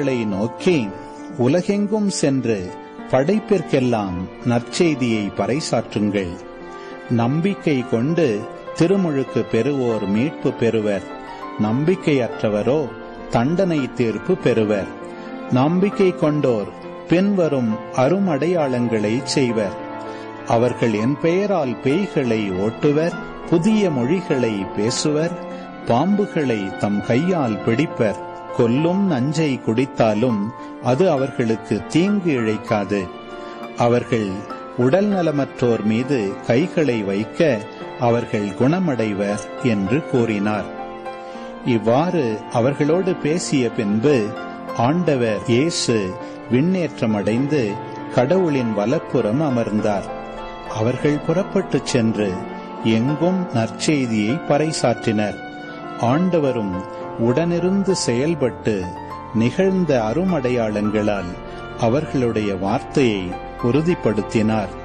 சீடர்களை நோக்கி உலகெங்கும் சென்று படைப்பிற்கெல்லாம் நற்செய்தியை பறைசாற்றுங்கள் நம்பிக்கை கொண்டு திருமுழுக்கு பெறுவோர் மீட்பு பெறுவர் நம்பிக்கையற்றவரோ தண்டனை தீர்ப்பு பெறுவர் நம்பிக்கை கொண்டோர் பின்வரும் அருமடையாளங்களை செய்வர் அவர்கள் என் பெயரால் பேய்களை ஓட்டுவர் புதிய மொழிகளை பேசுவர் பாம்புகளை தம் கையால் பிடிப்பர் கொல்லும் நஞ்சை குடித்தாலும் அது அவர்களுக்கு தீங்கு இழைக்காது அவர்கள் உடல் நலமற்றோர் மீது கைகளை வைக்க அவர்கள் குணமடைவர் என்று கூறினார் இவ்வாறு அவர்களோடு பேசிய பின்பு ஆண்டவர் இயேசு விண்ணேற்றமடைந்து கடவுளின் வலப்புறம் அமர்ந்தார் அவர்கள் புறப்பட்டுச் சென்று எங்கும் நற்செய்தியை பறைசாற்றினர் ஆண்டவரும் உடனிருந்து செயல்பட்டு நிகழ்ந்த அருமடையாளங்களால் அவர்களுடைய வார்த்தையை உறுதிப்படுத்தினார்